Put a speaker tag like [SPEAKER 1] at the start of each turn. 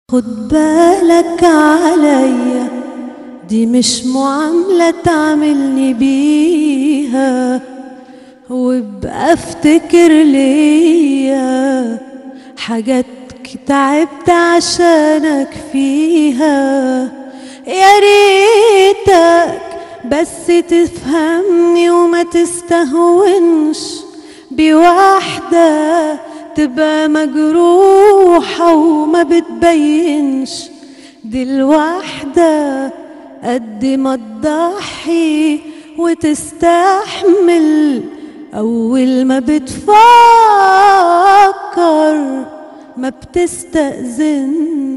[SPEAKER 1] خد بالك عليا دي مش معاملة تعملني بيها وابقى افتكر ليا حاجات تعبت عشانك فيها يا ريتك بس تفهمني وما تستهونش بواحدة تبقى مجروحة وما بتبينش دي الواحدة قد ما تضحي وتستحمل أول ما بتفكر ما بتستأذن